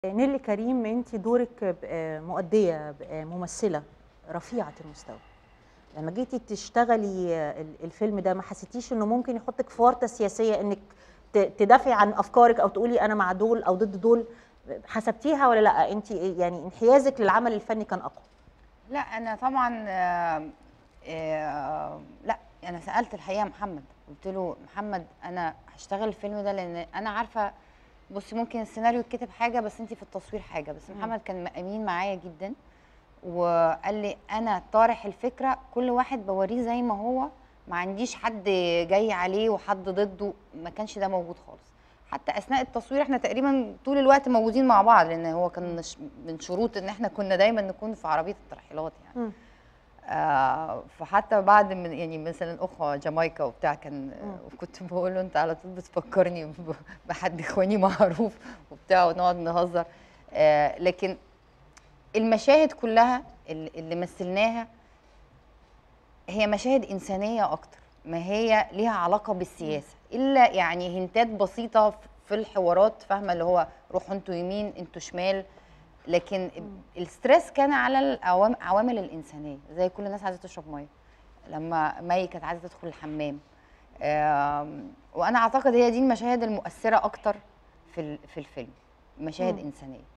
نيلي كريم انت دورك ب- مؤديه ب- ممثله رفيعه المستوى لما جيتي تشتغلي ال- الفيلم ده ما حسيتيش انه ممكن يحطك في ورطه سياسيه انك ت- تدافعي عن افكارك او تقولي انا مع دول او ضد دول حسبتيها ولا لا انت يعني انحيازك للعمل الفني كان اقوى لا انا طبعا آه، آه، لا انا سالت الحقيقه محمد قلت له محمد انا هشتغل الفيلم ده لان انا عارفه بصي ممكن السيناريو يتكتب حاجه بس انت في التصوير حاجه بس محمد كان امين معايا جدا وقال لي انا طارح الفكره كل واحد بوريه زي ما هو ما عنديش حد جاي عليه وحد ضده ما كانش ده موجود خالص حتى اثناء التصوير احنا تقريبا طول الوقت موجودين مع بعض لان هو كان ش- من شروط ان احنا كنا دايما نكون في عربيه الترحيلات يعني مم. آه فحتى بعد من يعني مثلا اخوه جامايكا وبتاع كان كنت بقول له انت على طول بتفكرني ب- بحد اخواني معروف وبتاع ونقعد نهزر آه لكن المشاهد كلها اللي اللي مثلناها هي مشاهد انسانيه اكتر ما هي ليها علاقه بالسياسه الا يعني هنتات بسيطه في الحوارات فاهمه اللي هو روحوا انتوا يمين انتوا شمال لكن الستريس كان على العوام- العوامل الانسانيه زي كل الناس عايزه تشرب ميه لما مي كانت عايزه تدخل الحمام آم، وانا اعتقد هي دي المشاهد المؤثره اكتر في ال- في الفيلم مشاهد مم. انسانيه